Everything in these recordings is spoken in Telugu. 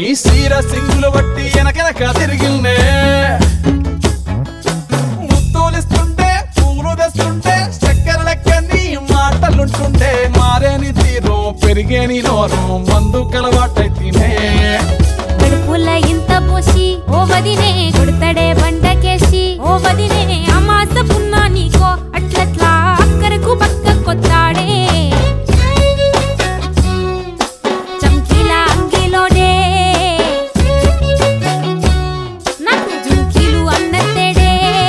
సీర సింగులు బట్టి వెనకెనక తిరిగిల్నే ముత్తులిస్తుంటే పూలు తెస్తుంటే చక్కెర లెక్కని మాటలుంటుంటే మారేని తీరు పెరిగేని నోరు మందు కలవాటైతేనే కడుపుల ఇంత పోసి ఓ వదినే కొడతడే బండకేసి ఓ వదినే అమాస పున్నా నీకో అట్లట్లా అక్కరకు పక్క కొత్తాడే చంకీల అంగిలోనే నాకు జుంకీలు అన్నత్తేడే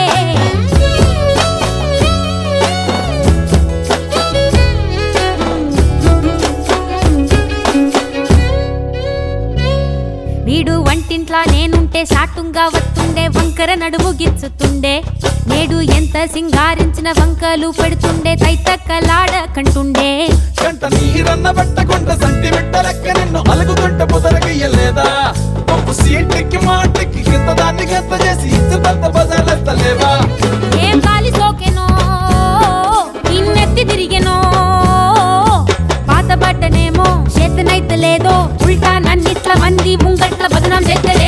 వీడు వంటింట్లా నేనుంటే సాటుంగా వస్తుండే వంకర నడుము గిచ్చుతుండే నేడు ఎంత సింగారించిన వంకలు పెడుతుండే తైతక్కలాడ కంటుండే కంట నీరన్న పట్టకుంట సంటి బిడ్డ లెక్క నిన్ను అలుగుతుంట పొదరగయ్యలేదా పప్పు సీటికి మాటికి గింత దాన్ని గంత చేసి ఇచ్చుతంత బజార్లెత్తలేవా ఏం గాలి సోకెనో ఇన్నెత్తి తిరిగెనో పాతబడ్డనేమో చేతనైతే లేదో ఉల్టా నన్నిట్ల మంది ముంగట్ల బదనాం చేద్దరే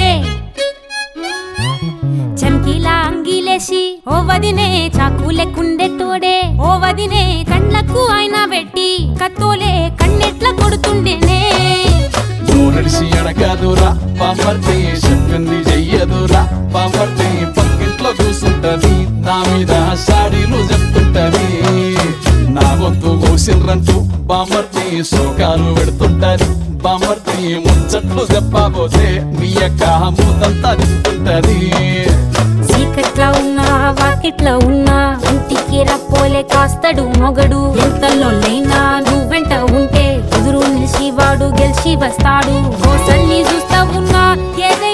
చమ్కీలా అంగీలేసి ఓ వదినే చాకులెక్కుండే తోడే ఓ వదినే కండ్లకు ఆయన పెట్టి కత్తోలే కన్నెట్ల కొడుతుండేనే నడిసి అడగదురా పాపర్తి చెప్పింది చెయ్యదురా పాపర్తి పక్కింట్లో కూసుంటది నా మీద సాడీలు చెప్తుంటది నా గొంతు కూసిండ్రంటూ బామర్తి శోకాలు పెడుతుంటది బామర్తి ముచ్చట్లు చెప్పబోతే మీ యొక్క మూతంతా తింటుంటది చీకట్లా ఉన్నా వాకిట్లా ఉన్నా ఇంటికి రప్పోలే కాస్తడు మొగడు ఎంతలో లైనా నువ్వెంట ఉంటే ఎదురు నిలిచి వాడు గెలిచి వస్తాడు కోసల్ని చూస్తా ఉన్నా ఏదే